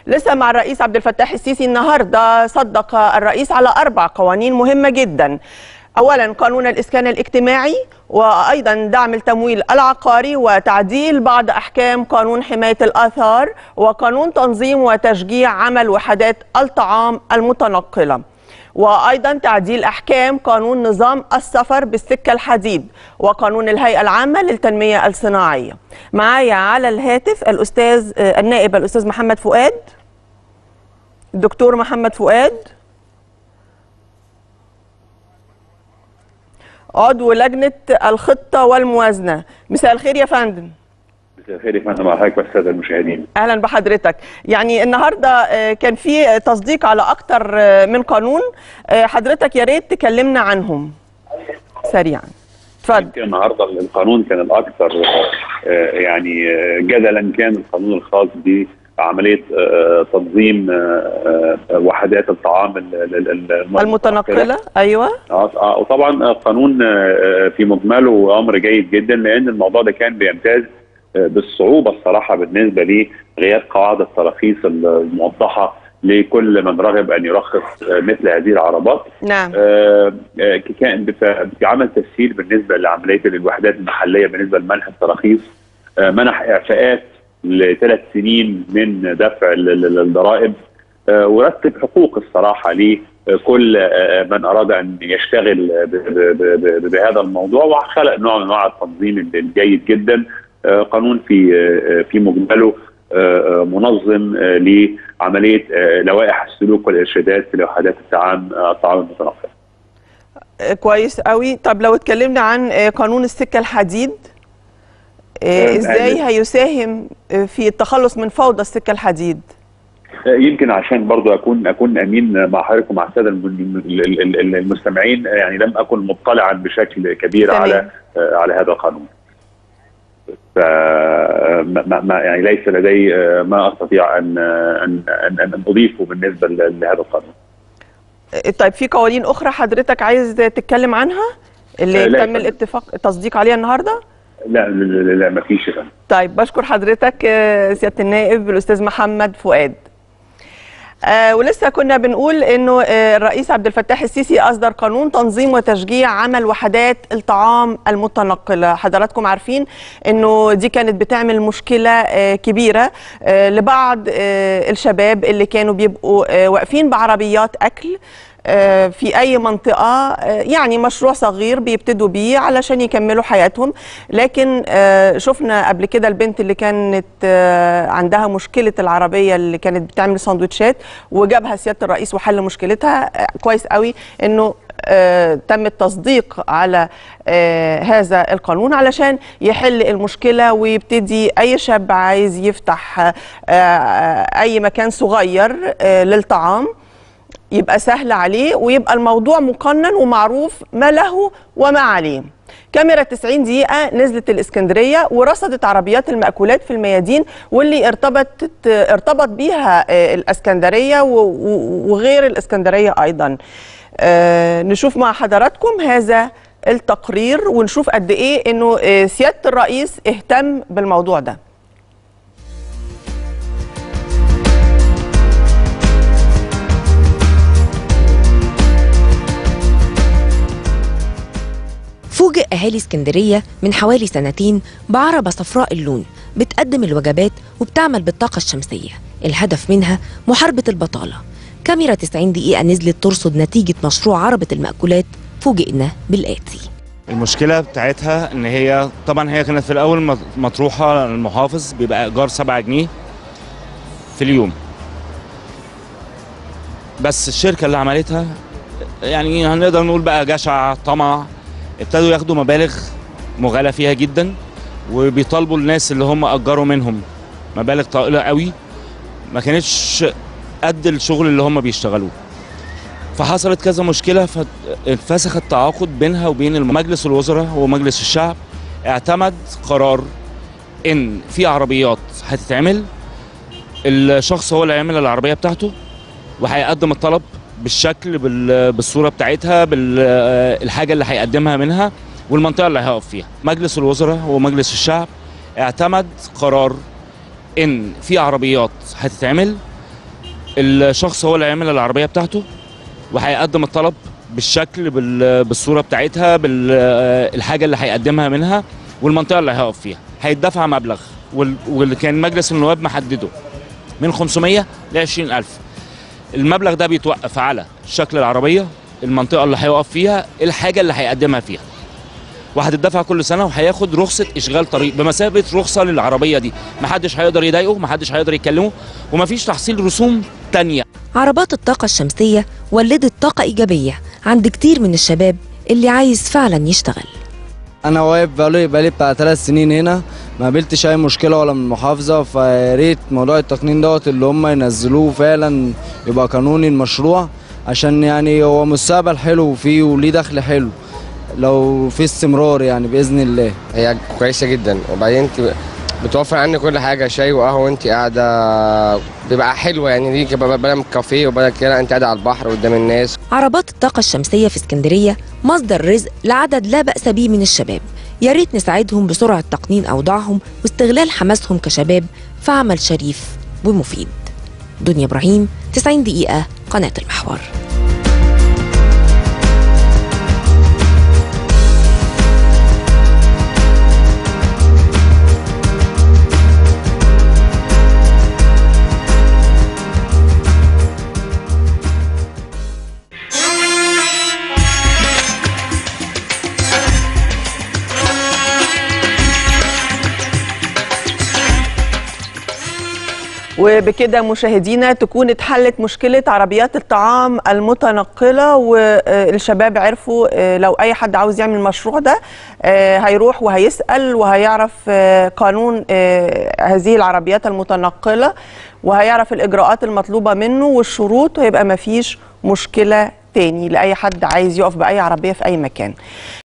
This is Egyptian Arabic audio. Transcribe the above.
لسه مع الرئيس عبد الفتاح السيسي النهارده صدق الرئيس على اربع قوانين مهمه جدا. اولا قانون الاسكان الاجتماعي وايضا دعم التمويل العقاري وتعديل بعض احكام قانون حمايه الاثار وقانون تنظيم وتشجيع عمل وحدات الطعام المتنقله. وايضا تعديل احكام قانون نظام السفر بالسكه الحديد وقانون الهيئه العامه للتنميه الصناعيه. معايا على الهاتف الاستاذ النائب الاستاذ محمد فؤاد الدكتور محمد فؤاد عضو لجنه الخطه والموازنه مساء الخير يا فندم مساء الخير يا فندم على حضرتك والساده المشاهدين اهلا بحضرتك يعني النهارده كان في تصديق على اكتر من قانون حضرتك يا ريت تكلمنا عنهم سريعا اتفضل النهارده القانون كان الاكثر يعني جدلا كان القانون الخاص بعمليه تنظيم وحدات الطعام المتنقله ايوه اه وطبعا قانون في مجمله امر جيد جدا لان الموضوع ده كان بيمتاز بالصعوبه الصراحه بالنسبه لغياب قواعد التراخيص الموضحه لكل من رغب ان يرخص مثل هذه العربات. نعم. آه كان بعمل تسهيل بالنسبه لعمليه الوحدات المحليه بالنسبه لمنح التراخيص آه منح اعفاءات لثلاث سنين من دفع الضرائب آه ورتب حقوق الصراحه لكل من اراد ان يشتغل بهذا الموضوع وخلق نوع من انواع التنظيم الجيد جدا قانون في في مجمله منظم لعمليه لوائح السلوك والارشادات في وحدات الطعام الطعام المتنقل. كويس قوي طب لو اتكلمنا عن قانون السكه الحديد ازاي هيساهم في التخلص من فوضى السكه الحديد؟ يمكن عشان برضو اكون اكون امين مع حضرتك ومع الساده المستمعين يعني لم اكن مطلعا بشكل كبير تمام. على على هذا القانون. فما ما يعني ليس لدي ما استطيع ان ان ان, أن اضيفه بالنسبه لهذا القانون. طيب في قوانين اخرى حضرتك عايز تتكلم عنها اللي تم الاتفاق التصديق عليها النهارده؟ لا لا, لا ما فيش طيب بشكر حضرتك سياده النائب الاستاذ محمد فؤاد. آه ولسه كنا بنقول انه آه الرئيس عبد الفتاح السيسي اصدر قانون تنظيم وتشجيع عمل وحدات الطعام المتنقله حضراتكم عارفين انه دي كانت بتعمل مشكله آه كبيره آه لبعض آه الشباب اللي كانوا بيبقوا آه واقفين بعربيات اكل في اي منطقه يعني مشروع صغير بيبتدوا بيه علشان يكملوا حياتهم لكن شفنا قبل كده البنت اللي كانت عندها مشكله العربيه اللي كانت بتعمل سندوتشات وجابها سياده الرئيس وحل مشكلتها كويس قوي انه تم التصديق على هذا القانون علشان يحل المشكله ويبتدي اي شاب عايز يفتح اي مكان صغير للطعام يبقى سهل عليه ويبقى الموضوع مقنن ومعروف ما له وما عليه كاميرا 90 دقيقة نزلت الإسكندرية ورصدت عربيات المأكولات في الميادين واللي ارتبطت ارتبط بيها الإسكندرية وغير الإسكندرية أيضا نشوف مع حضراتكم هذا التقرير ونشوف قد إيه إنه سيادة الرئيس اهتم بالموضوع ده فوجئ أهالي اسكندرية من حوالي سنتين بعربة صفراء اللون بتقدم الوجبات وبتعمل بالطاقة الشمسية الهدف منها محاربة البطالة كاميرا 90 دقيقة نزلت ترصد نتيجة مشروع عربة المأكولات فوجئنا بالآتي المشكلة بتاعتها ان هي طبعا هي كانت في الاول مطروحة للمحافظ بيبقى ايجار 7 جنيه في اليوم بس الشركة اللي عملتها يعني هنقدر نقول بقى جشع طمع ابتدوا ياخدوا مبالغ مغالى فيها جدا وبيطالبوا الناس اللي هم اجروا منهم مبالغ طائله قوي ما كانتش قد الشغل اللي هم بيشتغلوه فحصلت كذا مشكله فاتفسخ التعاقد بينها وبين مجلس الوزراء ومجلس الشعب اعتمد قرار ان في عربيات هتتعمل الشخص هو اللي هيعمل العربيه بتاعته وهيقدم الطلب بالشكل بالصوره بتاعتها بالحاجه اللي هيقدمها منها والمنطقه اللي هيقف فيها مجلس الوزراء ومجلس الشعب اعتمد قرار ان في عربيات هتتعمل الشخص هو اللي هيعمل العربيه بتاعته وهيقدم الطلب بالشكل بال- بالصوره بتاعتها بالحاجه اللي هيقدمها منها والمنطقه اللي هيقف فيها هيدفع مبلغ وال- واللي كان مجلس النواب محدده من 500 ل 20000 المبلغ ده بيتوقف على شكل العربيه المنطقه اللي هيقف فيها الحاجه اللي هيقدمها فيها وهتدفع كل سنه وهياخد رخصه اشغال طريق بمثابه رخصه للعربيه دي محدش هيقدر يضايقه محدش هيقدر يكلمه ومفيش تحصيل رسوم تانية عربات الطاقة الشمسية ولدت طاقة إيجابية عند كتير من الشباب اللي عايز فعلا يشتغل انا واقف بقالي بقالي بتاع ثلاث سنين هنا ما قابلتش اي مشكله ولا من المحافظه فيا ريت موضوع التقنين دوت اللي هم ينزلوه فعلا يبقى قانوني المشروع عشان يعني هو مستقبل حلو فيه وليه دخل حلو لو في استمرار يعني باذن الله هي كويسه جدا وبعدين انت بتوفر عني كل حاجه شاي وقهوه وانت قاعده بيبقى حلوه يعني ليك بدل من الكافيه وبدل كده انت قاعده على البحر قدام الناس عربات الطاقة الشمسية في اسكندرية مصدر رزق لعدد لا بأس به من الشباب يا ريت نساعدهم بسرعة تقنين أوضاعهم واستغلال حماسهم كشباب في عمل شريف ومفيد دنيا إبراهيم 90 دقيقة قناة المحور وبكده مشاهدينا تكون اتحلت مشكلة عربيات الطعام المتنقلة والشباب عرفوا آه، لو أي حد عاوز يعمل المشروع ده آه، هيروح وهيسأل وهيعرف آه، قانون آه، هذه العربيات المتنقلة وهيعرف الإجراءات المطلوبة منه والشروط ويبقى مفيش مشكلة تاني لأي حد عايز يقف بأي عربية في أي مكان